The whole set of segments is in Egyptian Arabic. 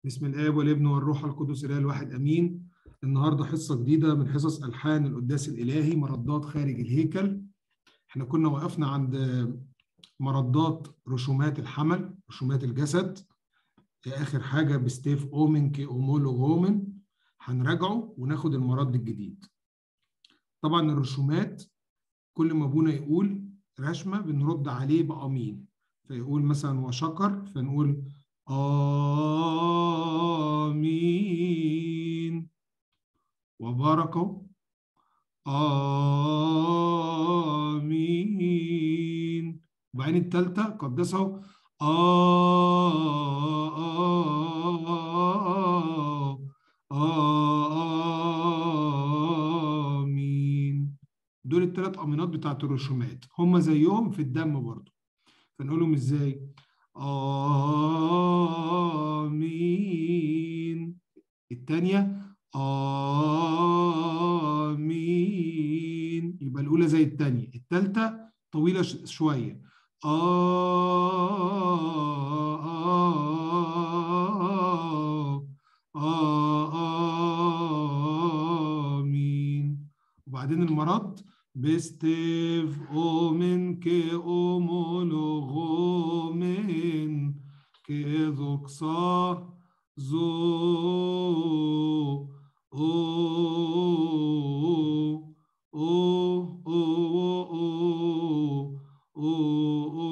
بسم الآب والابن والروح القدس الإله الواحد أمين النهاردة حصة جديدة من حصص ألحان القداس الإلهي مردات خارج الهيكل احنا كنا وقفنا عند مردات رسومات الحمل رسومات الجسد آخر حاجة بستيف أومن كي أومولوغومن هنراجعه وناخد المرد الجديد طبعا الرسومات كل ما ابونا يقول رشمة بنرد عليه بأمين فيقول مثلا وشكر فنقول آمين وباركوا آمين وبعدين التالتة قدسوا آمين دول الثلاث أمينات بتاعت الرسومات هم زيهم في الدم برضو فنقولهم ازاي؟ آمين الثانية آمين يبقى الأولى زي الثانية الثالثة طويلة شوية آمين وبعدين المرض بستيف أومن كأومولوغومن كذوكسا زو أو أو أو أو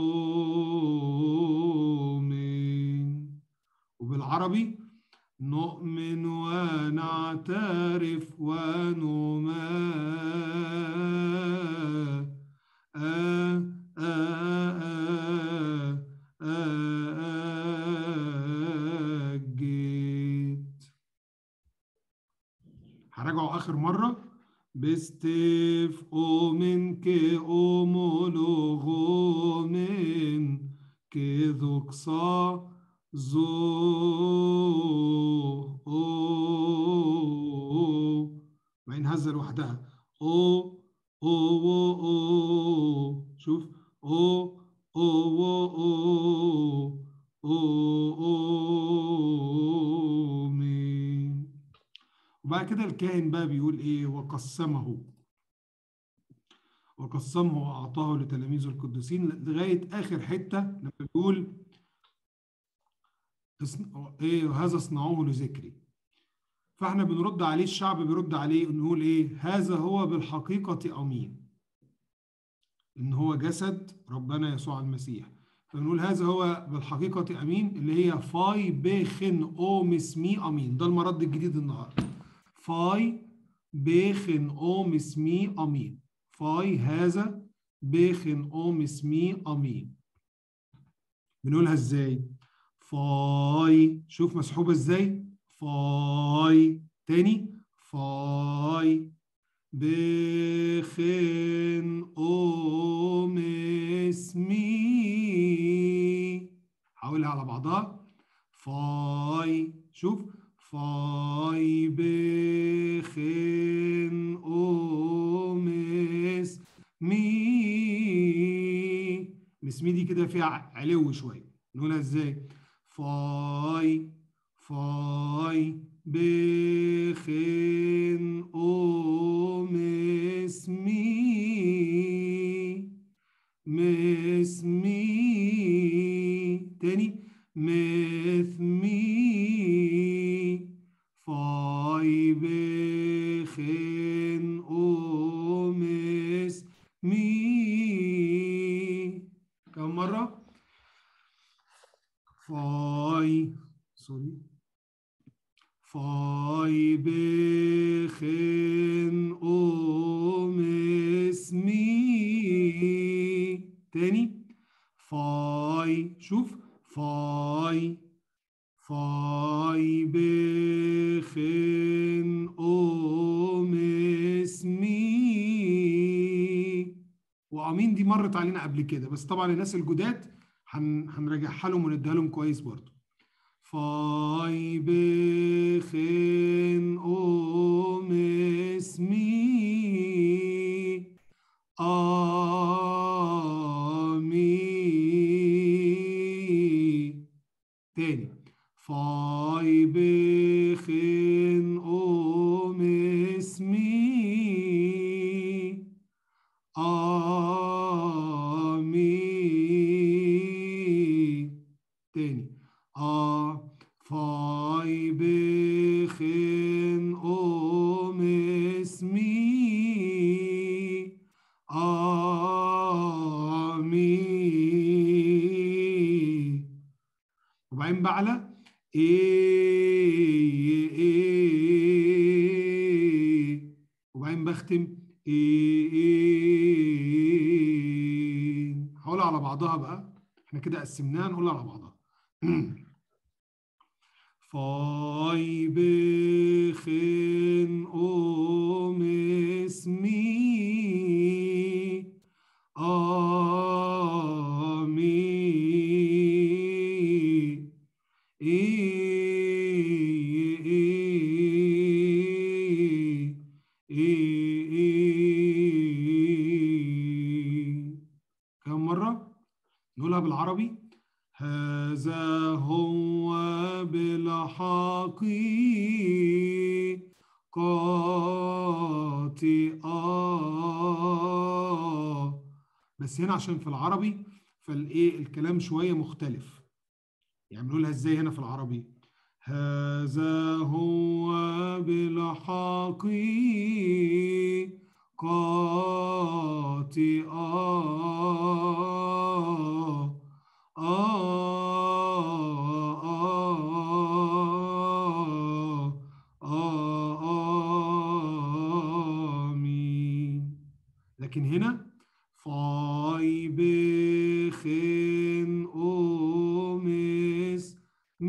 أومن وبالعربي نؤمن ونعترف ونماجد هراجعه آخر مرة بستيف أومن كأومولوغومن كذوكسا زو أو بعدين هزة لوحدها أو أو أو شوف أو أو أو أو مين وبعد كده الكاهن بقى بيقول إيه وقسمه وقسمه وأعطاه لتلاميذه القديسين لغاية آخر حتة لما بيقول ايه هذا اصنعوه لذكري فاحنا بنرد عليه الشعب بيرد عليه نقول ايه هذا هو بالحقيقة امين ان هو جسد ربنا يسوع المسيح فنقول هذا هو بالحقيقة امين اللي هي فاي بخن اوم اسمي امين ده المرد الجديد النهارده فاي بخن اوم اسمي امين فاي هذا بخن اوم اسمي امين بنقولها ازاي فاي شوف مسحوبة ازاي فاي تاني فاي بخن أم اسمي حاولها على بعضها فاي شوف فاي بخن أم اسمي اسمي دي كده فيها علو شوية نقولها ازاي فاي فاي بخن أم اسمي مسمي تاني مثمي فاي بخن أم اسمي كم مرة؟ فاي سوري فاي بخن أم اسمي تاني فاي شوف فاي فاي بخن أم اسمي وأمين دي مرت علينا قبل كده بس طبعا الناس الجداد هنراجعها لهم ونديها لهم كويس برضو فاي بخن أم اسمي آمين تاني فاي بخن أم اسمي آمين تاني آ فاي بخن أم اسمي آمين وبعدين بعلى إيه إيه وبعدين بختم إيه إيه هقولها على بعضها بقى احنا كده قسمناها نقولها على بعضها فاي بخن أم اسمي آمين إيه إيه إيه إيه كم مرة؟ نقولها بالعربي هذا هو بالحقيقة بس هنا عشان في العربي فالايه الكلام شوية مختلف يعني بنقولها ازاي هنا في العربي هذا هو بالحقيقة آمين لكن هنا فاي بخن أمس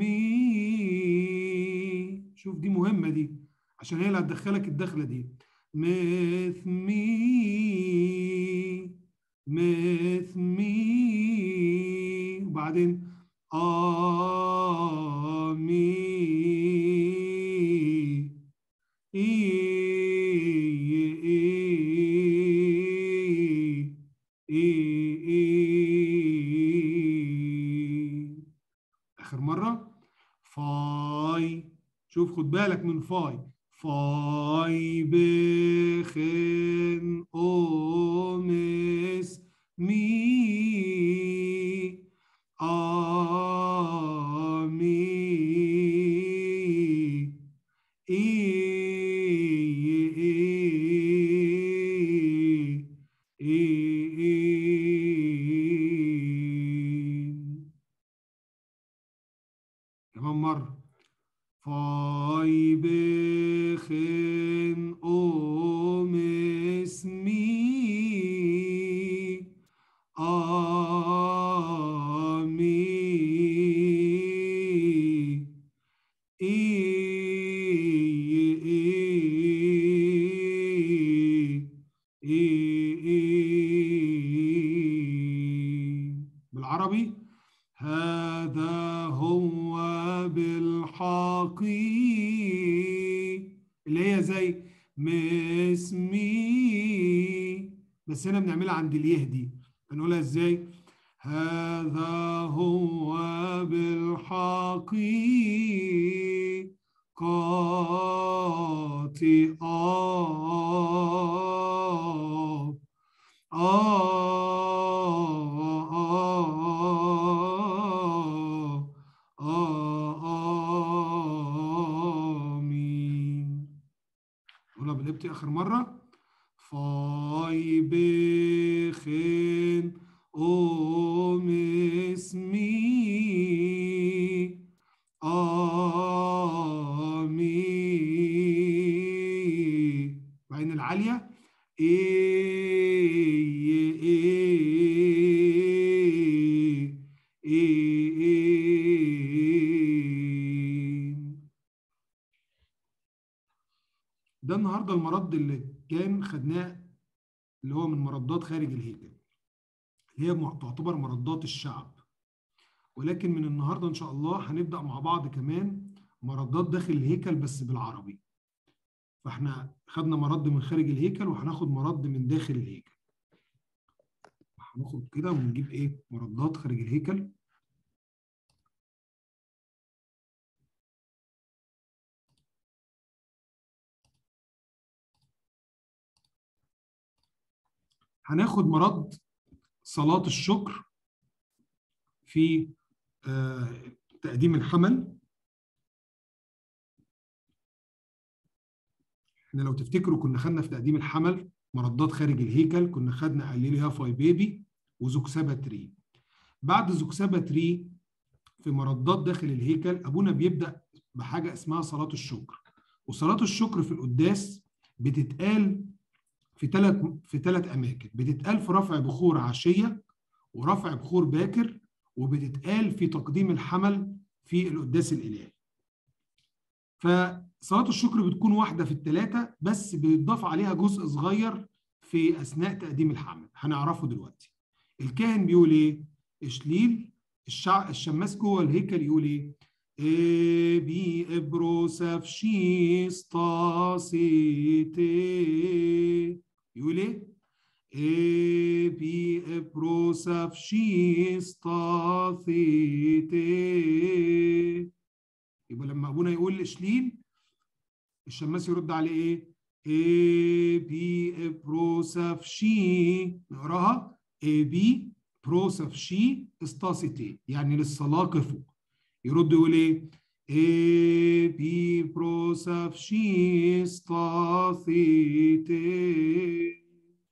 مي شوف دي مهمة دي عشان هي اللي هتدخلك الدخلة دي مثمي مثمي وبعدين آمين إيه إيه إيه إيه آخر مرة فاي شوف خد بالك من فاي فاي بخن أمس مي آمين إيه إيه إيه إيه كمان مرة فاي بخن أم اسمي آمين إيه إيه إيه إيه بالعربي هذا هو بالحقي اللي هي زي مسمي بس هنا بنعملها عند اليه دي بنقولها ازاي هذا هو بالحقي قاطئة آمين نقولها بالقبط آخر مرة فاي بخن أم اسمي آمين وبعدين العالية إيه إيه إيه إيه ده النهارده المرض اللي كان خدناه اللي هو من مردات خارج الهيكل اللي هي مع- تعتبر مردات الشعب ولكن من النهارده ان شاء الله هنبدا مع بعض كمان مردات داخل الهيكل بس بالعربي فاحنا خدنا مرد من خارج الهيكل وهناخد مرد من داخل الهيكل هنخرج كده ونجيب ايه مردات خارج الهيكل هناخد مرض صلاة الشكر في تقديم الحمل احنا لو تفتكروا كنا خدنا في تقديم الحمل مردات خارج الهيكل كنا خدنا قليليا فاي بيبي وزوكسابا تري بعد زوكسابا تري في مردات داخل الهيكل ابونا بيبدا بحاجه اسمها صلاه الشكر وصلاه الشكر في القداس بتتقال في ثلاث في ثلاث اماكن بتتقال في رفع بخور عشيه ورفع بخور باكر وبتتقال في تقديم الحمل في القداس الالهي فصلاه الشكر بتكون واحده في الثلاثه بس بيتضاف عليها جزء صغير في اثناء تقديم الحمل هنعرفه دلوقتي الكاهن بيقول ايه اشليل الشع... الشماس جوه الهيكل يقول ايه بي ابروسافشيس طاسيتي يقول ايه بي ابروسافشيس طاسيتي يبقى لما ابونا يقول اشليل الشماس يرد عليه ايه اي بي بروسافشي نقراها اي بي بروسافشي استاسيتي يعني للصلاه قفوا يرد يقول ايه اي بي بروسافشي استاسيتي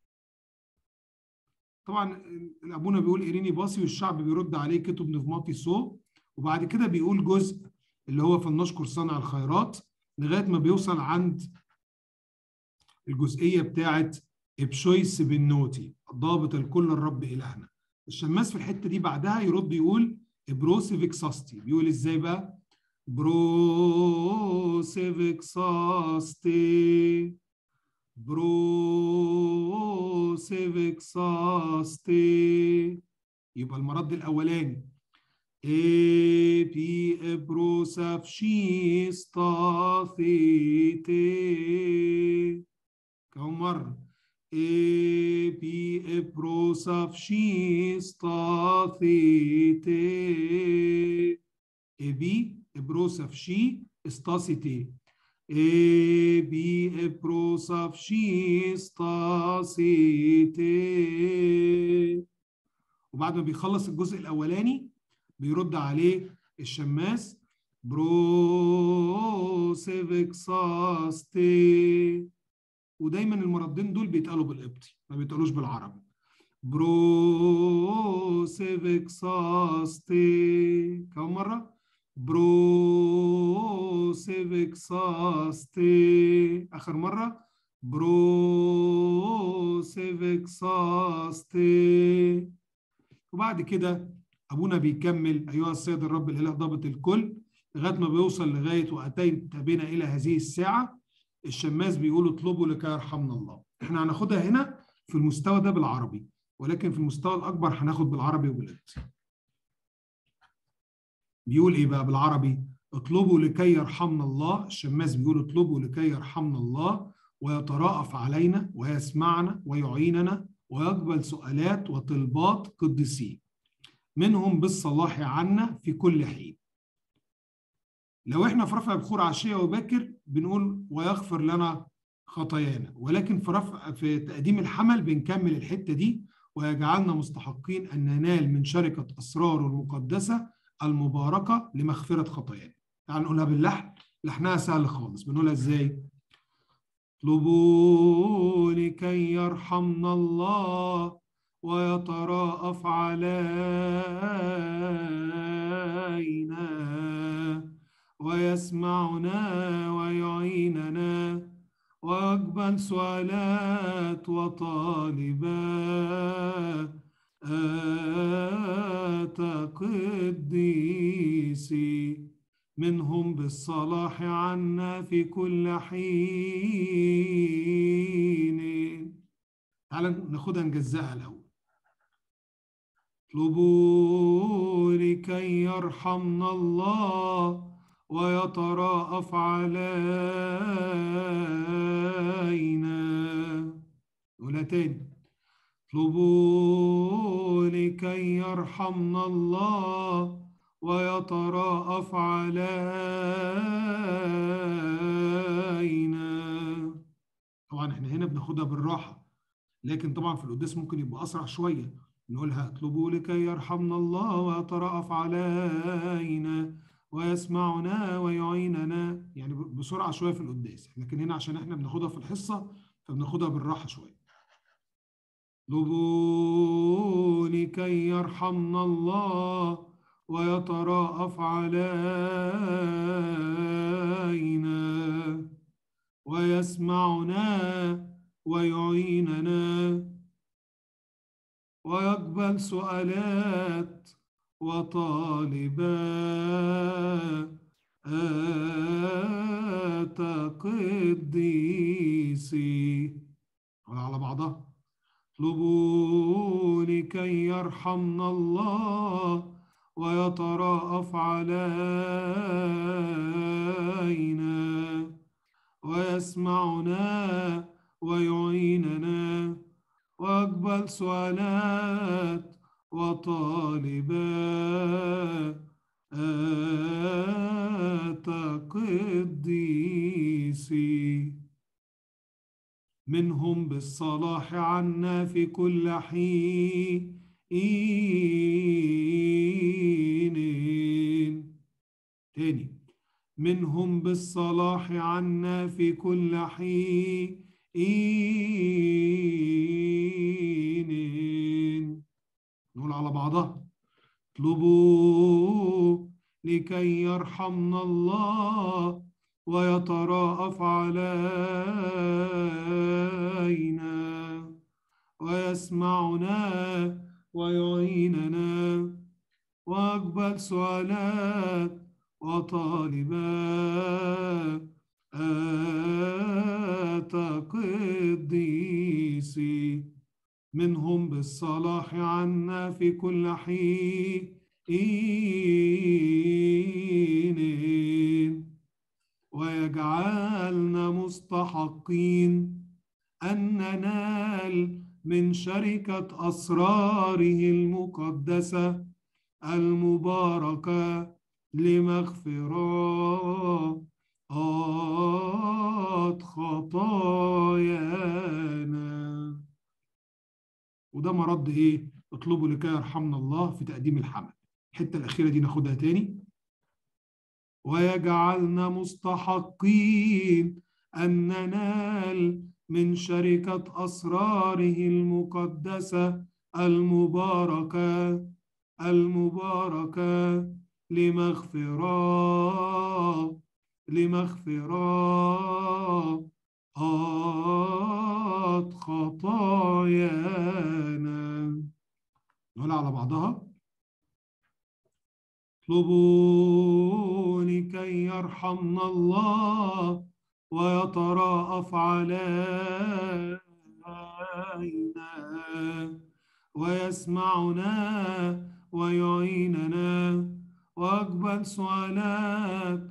طبعا ابونا بيقول اريني باصي والشعب بيرد عليه كتب نفماتي سو وبعد كده بيقول جزء اللي هو فلنشكر صانع الخيرات لغايه ما بيوصل عند الجزئيه بتاعت ابشويس بنوتي ضابط الكل الرب الهنا الشماس في الحته دي بعدها يرد يقول بروسيفيك ساستي بيقول ازاي بقى بروسيفيك ساستي بروسيفيك ساستي يبقى المرد الاولاني اي بي ابروسافشيس طاثيتي كم مرة اي بي ابروسافشيس طاثيتي اي بي ابروسافشي استاسيتي اي بي ابروسافشيس طاسيتي وبعد ما بيخلص الجزء الاولاني بيرد عليه الشماس برو سيفيك ساستي ودايما المردين دول بيتقالوا بالقبطي ما بيتقالوش بالعربي برو سيفيك ساستي كم مرة؟ برو سيفيك ساستي آخر مرة برو سيفيك ساستي وبعد كده ابونا بيكمل ايها السيد الرب الاله ضابط الكل لغايه ما بيوصل لغايه واتيت بنا الى هذه الساعه الشماس بيقول اطلبوا لكي يرحمنا الله احنا هناخدها هنا في المستوى ده بالعربي ولكن في المستوى الاكبر هناخد بالعربي وبالقبطي بيقول ايه بقى بالعربي اطلبوا لكي يرحمنا الله الشماس بيقول اطلبوا لكي يرحمنا الله ويتراءف علينا ويسمعنا ويعيننا ويقبل سؤالات وطلبات قديسين منهم بالصلاح عنا في كل حين لو احنا في رفع بخور عشيه وباكر بنقول ويغفر لنا خطايانا ولكن في رفع في تقديم الحمل بنكمل الحته دي ويجعلنا مستحقين ان ننال من شركه اسراره المقدسه المباركه لمغفره خطايانا تعال نقولها باللحن لحنها سهل خالص بنقولها ازاي اطلبوا لكي يرحمنا الله ويتراءف علينا ويسمعنا ويعيننا ويقبل سؤالات وطالبات قديسي منهم بالصلاح عنا في كل حين تعال ناخدها نجزأها الأول اطلبوا لكي يرحمنا الله ويتراءف علينا نقولها تاني اطلبوا لكي يرحمنا الله ويتراءف علينا طبعا احنا هنا بناخدها بالراحه لكن طبعا في القداس ممكن يبقى اسرع شويه نقولها اطلبوا لكي يرحمنا الله ويترأف علينا ويسمعنا ويعيننا يعني بسرعه شويه في القداس لكن هنا عشان احنا بناخدها في الحصه فبناخدها بالراحه شويه اطلبوا لكي يرحمنا الله ويتراءف علينا ويسمعنا ويعيننا ويقبل سؤالات وطالبات قديسي على بعضها اطلبوا لكي يرحمنا الله ويتراءف علينا ويسمعنا ويعيننا واقبل سؤالات وطالبات قديسي منهم بالصلاح عنا في كل حين تاني منهم بالصلاح عنا في كل حين نقول على بعضها اطلبوا لكي يرحمنا الله ويتراءف علينا ويسمعنا ويعيننا واقبل سؤالات وطالبات قديسي منهم بالصلاح عنا في كل حين ويجعلنا مستحقين أن ننال من شركة أسراره المقدسة المباركة لمغفرات خطايانا وده مرد ايه اطلبوا لكي يرحمنا الله في تقديم الحمل الحته الاخيره دي ناخدها تاني ويجعلنا مستحقين ان ننال من شركه اسراره المقدسه المباركه المباركه لمغفرات لمغفرات خطايانا نقول على بعضها اطلبوا لكي يرحمنا الله ويتراءف علينا ويسمعنا ويعيننا واقبل سؤالات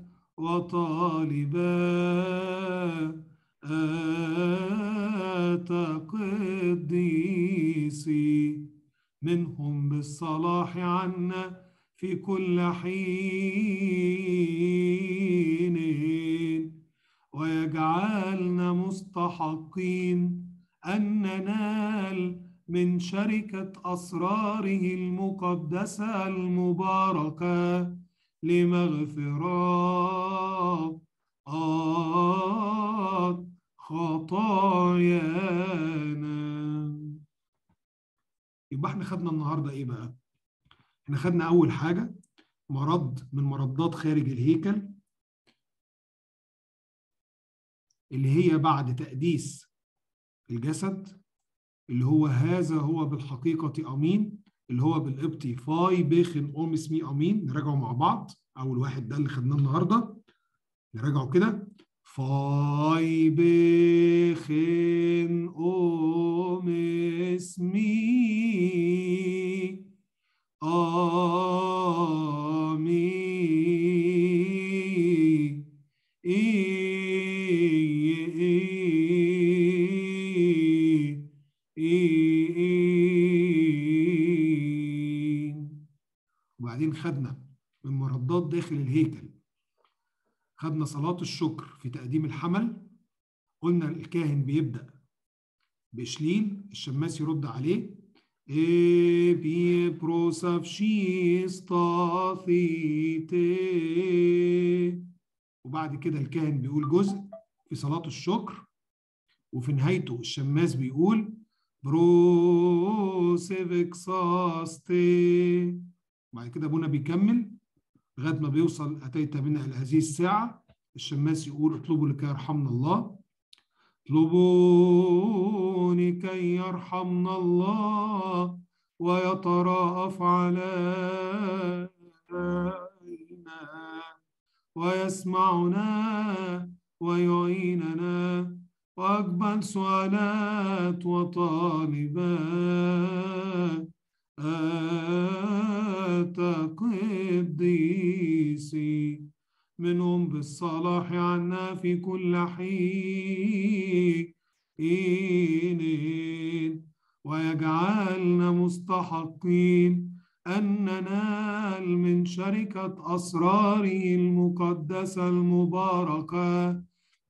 وطالبات قديسي منهم بالصلاح عنا في كل حين ويجعلنا مستحقين أن ننال من شركة أسراره المقدسة المباركة لمغفرات خطايانا يبقى احنا خدنا النهارده ايه بقى؟ احنا خدنا اول حاجه مرض من مردات خارج الهيكل اللي هي بعد تقديس الجسد اللي هو هذا هو بالحقيقة أمين اللي هو بالقبطي فاي بيخن أوم اسمي أمين نراجعه مع بعض أول واحد ده اللي خدناه النهاردة نراجعه كده فاي بيخن أوم اسمي أمين وبعدين خدنا من مردات داخل الهيكل خدنا صلاة الشكر في تقديم الحمل قلنا الكاهن بيبدأ بإشليل الشماس يرد عليه إبي بروسافشيس طاثيتي وبعد كده الكاهن بيقول جزء في صلاة الشكر وفي نهايته الشماس بيقول بروسيفكساستي بعد كده ابونا بيكمل لغايه ما بيوصل اتيت بنا الى هذه الساعه الشماس يقول اطلبوا لكي يرحمنا الله اطلبوا لكي يرحمنا الله ويتراءف علينا ويسمعنا ويعيننا وأقبل سؤالات وطالبات آتى قديسي منهم بالصلاح عنا في كل حين ويجعلنا مستحقين أن ننال من شركة أسراره المقدسة المباركة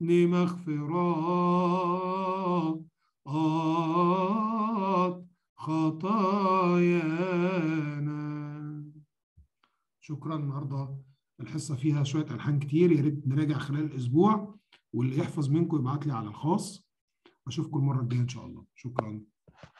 لمغفرات خطايانا شكرا النهارده الحصه فيها شويه الحان كتير يا ريت نراجع خلال الاسبوع واللي يحفظ منكم يبعت لي على الخاص اشوفكم المره الجايه ان شاء الله شكرا